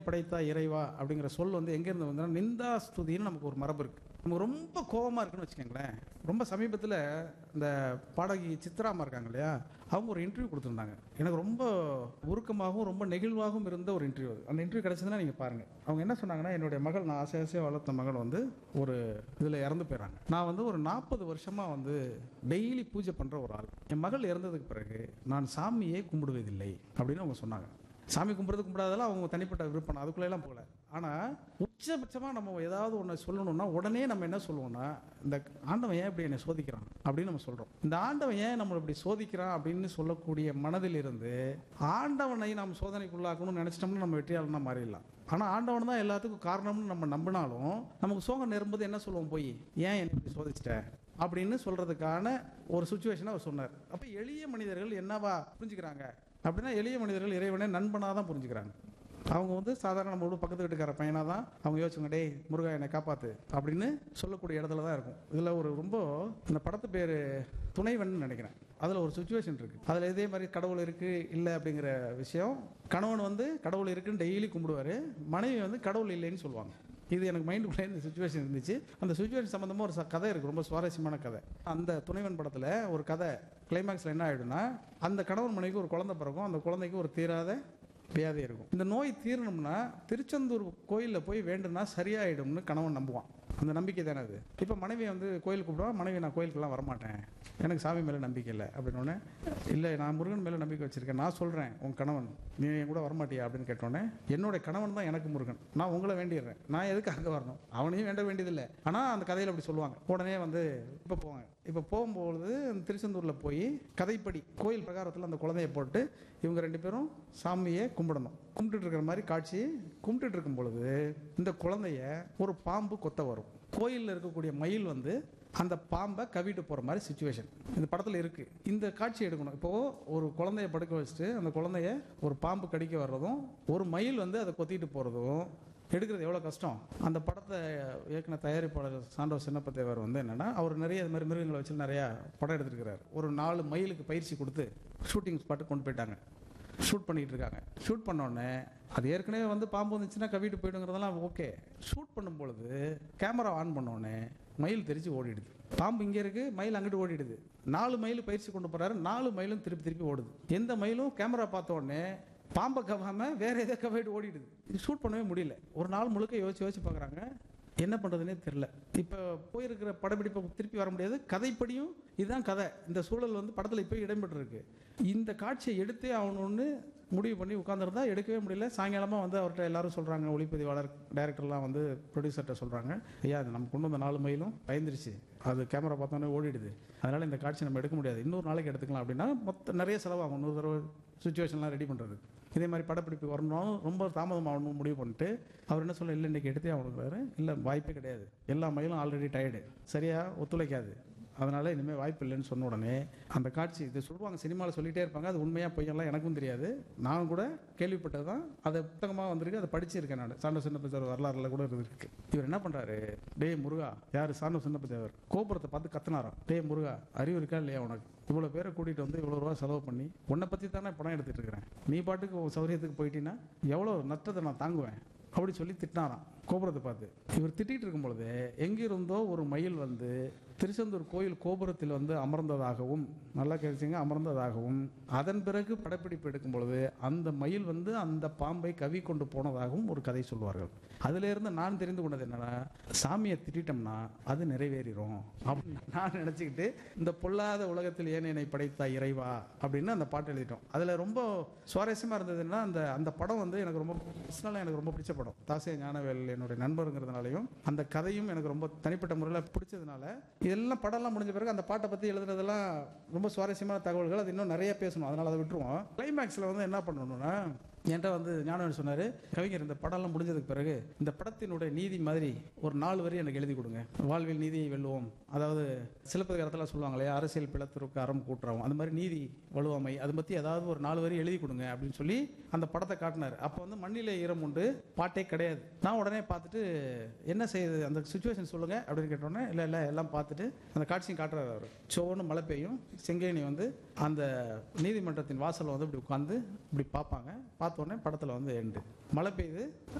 படைத்தா இறைவா அப்படிங்கிற சொல் வந்து எங்கேருந்து வந்தா நிந்தா ஸ்துதின்னு நமக்கு ஒரு மரபு இருக்கு நமக்கு ரொம்ப கோபமாக இருக்குன்னு வச்சுக்கோங்களேன் ரொம்ப சமீபத்தில் இந்த பாடகி சித்ராமா இருக்காங்க இல்லையா அவங்க ஒரு இன்டர்வியூ கொடுத்துருந்தாங்க எனக்கு ரொம்ப உருக்கமாகவும் ரொம்ப நெகிழ்வாகவும் இருந்த ஒரு இன்டர்வியூ அந்த இன்டர்வியூ கிடைச்சதுன்னா நீங்கள் பாருங்கள் அவங்க என்ன சொன்னாங்கன்னா என்னுடைய மகள் நான் ஆசை ஆசையாக வளர்த்த மகள் வந்து ஒரு இதில் இறந்து போயிடறாங்க நான் வந்து ஒரு நாற்பது வருஷமாக வந்து டெய்லி பூஜை பண்ணுற ஒரு ஆள் என் மகள் இறந்ததுக்கு பிறகு நான் சாமியே கும்பிடுவதில்லை அப்படின்னு அவங்க சொன்னாங்க சாமி கும்பிட்றது கும்பிடாதெல்லாம் அவங்க தனிப்பட்ட விருப்பம் அதுக்குள்ளெல்லாம் போகல ஆனால் உச்சபட்சமாக நம்ம ஏதாவது ஒன்று சொல்லணும்னா உடனே நம்ம என்ன சொல்லுவோம்னா இந்த ஆண்டவன் ஏன் இப்படி என்னை சோதிக்கிறான் அப்படின்னு நம்ம சொல்கிறோம் இந்த ஆண்டவன் ஏன் நம்மளை இப்படி சோதிக்கிறான் அப்படின்னு சொல்லக்கூடிய மனதில் இருந்து ஆண்டவனை நாம் சோதனைக்குள்ளாக்கணும்னு நினச்சிட்டோம்னா நம்ம வெற்றியாளனா மாறிடலாம் ஆனால் ஆண்டவன் தான் எல்லாத்துக்கும் காரணம்னு நம்ம நம்பினாலும் நமக்கு சோகம் நேரும்போது என்ன சொல்லுவோம் போய் ஏன் என்னை இப்படி சோதிச்சிட்ட அப்படின்னு சொல்கிறதுக்கான ஒரு சுச்சுவேஷனை அவர் சொன்னார் அப்போ எளிய மனிதர்கள் என்னவா புரிஞ்சுக்கிறாங்க அப்படின்னா எளிய மனிதர்கள் இறைவனை நண்பனாக தான் புரிஞ்சுக்கிறாங்க அவங்க வந்து சாதாரண நம்மளோட பக்கத்து வீட்டுக்கார பையனாக தான் அவங்க யோசிச்சுங்க டேய் முருகா என்னை காப்பாத்து அப்படின்னு சொல்லக்கூடிய இடத்துல தான் இருக்கும் இதில் ஒரு ரொம்ப இந்த படத்து பேர் துணைவன் நினைக்கிறேன் அதில் ஒரு சுச்சுவேஷன் இருக்குது அதில் இதே மாதிரி கடவுள் இருக்குது இல்லை அப்படிங்கிற விஷயம் கணவன் வந்து கடவுள் இருக்குன்னு டெய்லி கும்பிடுவார் மனைவி வந்து கடவுள் இல்லைன்னு சொல்லுவாங்க இது எனக்கு மைண்டுக்குள்ளே இந்த சுச்சுவேஷன் இருந்துச்சு அந்த சுச்சுவேஷன் சம்மந்தமாக ஒரு ச- கதை இருக்குது ரொம்ப சுவாரஸ்யமான கதை அந்த துணைவன் படத்தில் ஒரு கதை கிளைமேக்ஸில் என்ன ஆகிடும்னா அந்த கணவன் மனைவிக்கு ஒரு குழந்தை பிறக்கும் அந்த குழந்தைக்கு ஒரு தீராத வியாதி இருக்கும் இந்த நோய் தீரணும்னா திருச்செந்தூர் கோயிலில் போய் வேண்டுனா சரியாயிடும்னு கணவன் நம்புவான் அந்த நம்பிக்கை தானே அது இப்போ மனைவி வந்து கோயில் கூப்பிடுவா மனைவி நான் கோயிலுக்கெல்லாம் வரமாட்டேன் எனக்கு சாமி மேலே நம்பிக்கை இல்லை அப்படின்னோடனே இல்லை நான் முருகன் மேலே நம்பிக்கை வச்சிருக்கேன் நான் சொல்கிறேன் உன் கணவன் நீ என் கூட வரமாட்டியா அப்படின்னு கேட்டோன்னே என்னோட கணவன் தான் எனக்கு முருகன் நான் உங்களை வேண்டிடுறேன் நான் எதுக்கு அங்கே வரணும் அவனையும் வேண்ட வேண்டியதில்லை ஆனால் அந்த கதையில் அப்படி சொல்லுவாங்க உடனே வந்து இப்போ போவாங்க இப்போ போகும்பொழுது அந்த திருச்செந்தூரில் போய் கதைப்படி கோயில் பிரகாரத்தில் அந்த குழந்தைய போட்டு இவங்க ரெண்டு பேரும் சாமியை கும்பிடணும் கும்பிட்டுட்டு இருக்கிற மாதிரி காட்சி கும்பிட்டுட்டு இருக்கும் பொழுது இந்த குழந்தைய ஒரு பாம்பு கொத்த வரும் கோயிலில் இருக்கக்கூடிய மயில் வந்து அந்த பாம்பை கவிட்டு போகிற மாதிரி சுச்சுவேஷன் இந்த படத்தில் இருக்குது இந்த காட்சி எடுக்கணும் இப்போது ஒரு குழந்தைய படுக்க வச்சுட்டு அந்த குழந்தைய ஒரு பாம்பு கடிக்க வர்றதும் ஒரு மயில் வந்து அதை கொத்திட்டு போகிறதும் எடுக்கிறது எவ்வளோ கஷ்டம் அந்த படத்தை இயக்குன தயாரிப்பாளர் சாண்டோ சின்னப்பத்தேவர் வந்து என்னென்னா அவர் நிறைய இது மாதிரி மிருகங்களை வச்சு நிறையா படம் எடுத்திருக்கிறார் ஒரு நாலு மயிலுக்கு பயிற்சி கொடுத்து ஷூட்டிங் ஸ்பாட்டு கொண்டு போயிட்டாங்க ஷூட் பண்ணிட்டு இருக்காங்க ஷூட் பண்ணோடனே அது ஏற்கனவே வந்து பாம்பு வந்துச்சுன்னா கவிட்டு போயிடுங்கிறதெல்லாம் ஓகே ஷூட் பண்ணும் பொழுது கேமரா ஆன் பண்ணோடனே மயில் தெரிச்சு ஓடிடுது பாம்பு இங்கே இருக்கு மயில் அங்கிட்டு ஓடிடுது நாலு மயில் பயிற்சி கொண்டு போறாரு நாலு மயிலும் திருப்பி திருப்பி ஓடுது எந்த மயிலும் கேமரா பார்த்த உடனே பாம்பை கவாம வேற எதை கவாயிட்டு ஓடிடுது இது ஷூட் பண்ணவே முடியல ஒரு நாள் முழுக்க யோசிச்சு யோசிச்சு பார்க்குறாங்க என்ன பண்ணுறதுனே தெரில இப்போ போயிருக்கிற படப்பிடிப்பை திருப்பி வர முடியாது கதைப்படியும் இதுதான் கதை இந்த சூழல் வந்து படத்தில் இப்போ இடம்பெற்றிருக்கு இந்த காட்சியை எடுத்தே ஆகணும்னு முடிவு பண்ணி உட்காந்துருந்தா எடுக்கவே முடியல சாயங்காலமாக வந்து அவர்கிட்ட எல்லாரும் சொல்கிறாங்க ஒளிப்பதிவாளர் டைரக்டர்லாம் வந்து ப்ரொடியூசர்கிட்ட சொல்கிறாங்க ஐயா அது நம்ம கொண்டு வந்த நாலு மயிலும் பயந்துருச்சு அது கேமரா பார்த்தோன்னே ஓடிடுது அதனால் இந்த காட்சி நம்ம எடுக்க முடியாது இன்னொரு நாளைக்கு எடுத்துக்கலாம் அப்படின்னா மொத்த நிறைய செலவாகும் இன்னொரு தடவை சுச்சுவேஷன்லாம் ரெடி பண்ணுறது இதே மாதிரி படப்பிடிப்பு வரணும் ரொம்ப தாமதமாகணும் முடிவு பண்ணிட்டு அவர் என்ன சொல்ல இல்லை இன்றைக்கி எடுத்தே ஆகணுங்கிறாரு இல்லை வாய்ப்பே கிடையாது எல்லா மயிலும் ஆல்ரெடி டயர்டு சரியாக ஒத்துழைக்காது அதனால் இனிமேல் வாய்ப்பு இல்லைன்னு சொன்ன உடனே அந்த காட்சி இது சொல்லுவாங்க சினிமாவில் சொல்லிட்டே இருப்பாங்க அது உண்மையாக பொய்யெல்லாம் எனக்கும் தெரியாது நான் கூட கேள்விப்பட்டது தான் அதை புத்தகமாக வந்திருக்கு அதை படிச்சிருக்கேன் நான் சாண்டோ சின்னப்பத்தேவர் வரலாறுல கூட இருக்கு இவர் என்ன பண்ணுறாரு டேய் முருகா யார் சாண்டோ சின்னப்பத்தேவர் கோபுரத்தை பார்த்து கத்துனாராம் டேய் முருகா அறிவு இருக்கா இல்லையா உனக்கு இவ்வளோ பேரை கூட்டிகிட்டு வந்து இவ்வளோ ரூபா செலவு பண்ணி உன்னை பற்றி தானே படம் எடுத்துகிட்டு இருக்கிறேன் நீ பாட்டுக்கு உன் சௌரியத்துக்கு போயிட்டீங்கன்னா எவ்வளோ நஷ்டத்தை நான் தாங்குவேன் அப்படி சொல்லி திட்டினாராம் கோபுரத்தை பார்த்து இவர் திட்டிகிட்டு இருக்கும் பொழுது எங்கிருந்தோ ஒரு மயில் வந்து திருச்செந்தூர் கோயில் கோபுரத்தில் வந்து அமர்ந்ததாகவும் நல்லா கேட்டுச்சிங்க அமர்ந்ததாகவும் அதன் பிறகு படப்பிடிப்பு எடுக்கும் பொழுது அந்த மயில் வந்து அந்த பாம்பை கவி கொண்டு போனதாகவும் ஒரு கதை சொல்வார்கள் அதிலிருந்து நான் தெரிந்து கொண்டது என்னன்னா சாமியை திட்டிட்டோம்னா அது நிறைவேறிடும் அப்படின்னு நான் நினச்சிக்கிட்டு இந்த பொல்லாத உலகத்தில் ஏன் என்னை படைத்தா இறைவா அப்படின்னு அந்த பாட்டு எழுதிட்டோம் அதில் ரொம்ப சுவாரஸ்யமாக இருந்ததுன்னா அந்த அந்த படம் வந்து எனக்கு ரொம்ப பர்சனலாக எனக்கு ரொம்ப பிடிச்ச படம் தாசே ஞானவேல் என்னுடைய நண்பருங்கிறதுனாலையும் அந்த கதையும் எனக்கு ரொம்ப தனிப்பட்ட முறையில் பிடிச்சதுனால இதெல்லாம் படம்லாம் முடிஞ்ச பிறகு அந்த பாட்டை பற்றி எழுதுனதெல்லாம் ரொம்ப சுவாரஸ்யமான தகவல்கள் அது இன்னும் நிறைய பேசணும் அதனால அதை விட்டுருவோம் கிளைமேக்ஸில் வந்து என்ன பண்ணணும்னா என்கிட்ட வந்து ஞானவேல் சொன்னார் கவிஞர் இந்த படம்லாம் முடிஞ்சதுக்கு பிறகு இந்த படத்தினுடைய நீதி மாதிரி ஒரு நாலு வரி எனக்கு எழுதி கொடுங்க வாழ்வில் நீதியை வெல்லுவோம் அதாவது சிலப்பதிகாரத்தில் சொல்லுவாங்க இல்லையா அரசியல் பிளத்திற்கு அறம் கூட்டுறோம் அந்த மாதிரி நீதி வலுவாமை அதை பற்றி ஏதாவது ஒரு நாலு வரி எழுதி கொடுங்க அப்படின்னு சொல்லி அந்த படத்தை காட்டினார் அப்போ வந்து மண்ணிலே ஈரம் உண்டு பாட்டே கிடையாது நான் உடனே பார்த்துட்டு என்ன செய்யுது அந்த சுச்சுவேஷன் சொல்லுங்க அப்படின்னு கேட்டோன்னே இல்லை இல்லை எல்லாம் பார்த்துட்டு அந்த காட்சியும் காட்டுறாரு அவர் சோன்னு மழை பெய்யும் செங்கேணி வந்து அந்த நீதிமன்றத்தின் வாசலில் வந்து இப்படி உட்காந்து இப்படி பார்ப்பாங்க பார்த்து பார்த்தோன்னே படத்தில் வந்து எண்டு மழை பெய்யுது